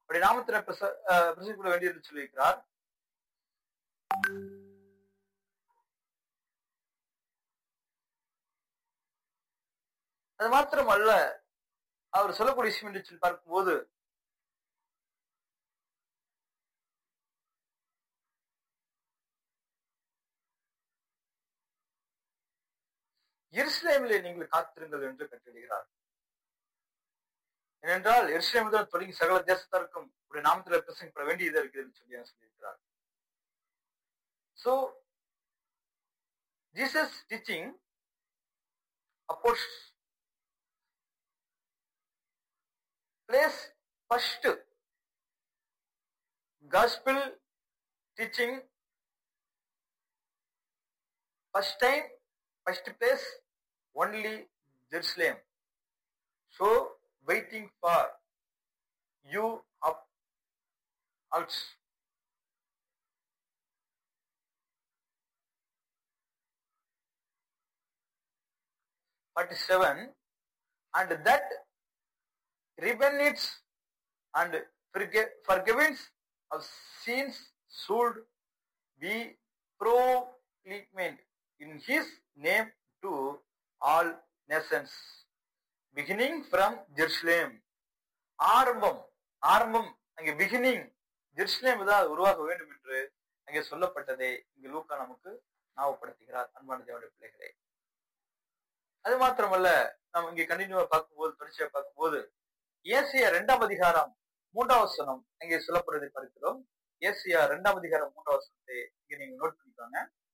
அப்படி நாமத்தின பிரச அஹ் பிரசங்கிக்கப்பட வேண்டியது சொல்லியிருக்கிறார் அது மாத்திரமல்ல அவர் சொல்லக்கூடிய விஷயம் என்று சொல்லி பார்க்கும்போது எருசலேமிலே நீங்கள் காத்திருங்கள் என்று கட்டளிடுகிறார் ஏனென்றால் எருசலேம் தான் தொடங்கி சகல தேசத்தாருக்கும் ஒரு நாமத்தில் பிரசங்கப்பட வேண்டியது இருக்குது சொல்லி சொல்லியிருக்கிறார் சோ ஜீசஸ் டீச்சிங் அப்போஸ் place first gospel teaching first time first place only Jerusalem so waiting for you up also forty seven and that repentance and forgi- forgiveness of sins should be proclaimed in his name to all nations beginning from Jerusalem ஆரம்பம் ஆரம்பம் அங்கே beginning Jerusalem தான் உருவாக வேண்டும் என்று அங்கே சொல்லப்பட்டதை இங்கு லூக்கா நமக்கு ஞாபகப்படுத்துகிறார் அன்பான தேவனுடைய பிள்ளைகளே அது மாத்திரமல்ல நம்ம இங்கே கண்டினியூவா பார்க்கும்போது தொடர்ச்சியா பார்க்கும்போது ஏசியா இரண்டாம் அதிகாரம் மூன்றாம் வசனம் இங்கே சொல்லப்படுவதை பார்க்கிறோம் ஏசியா இரண்டாம் அதிகாரம் மூன்றாம் வசனத்தை இங்க நீங்க நோட் பண்ணிக்கோங்க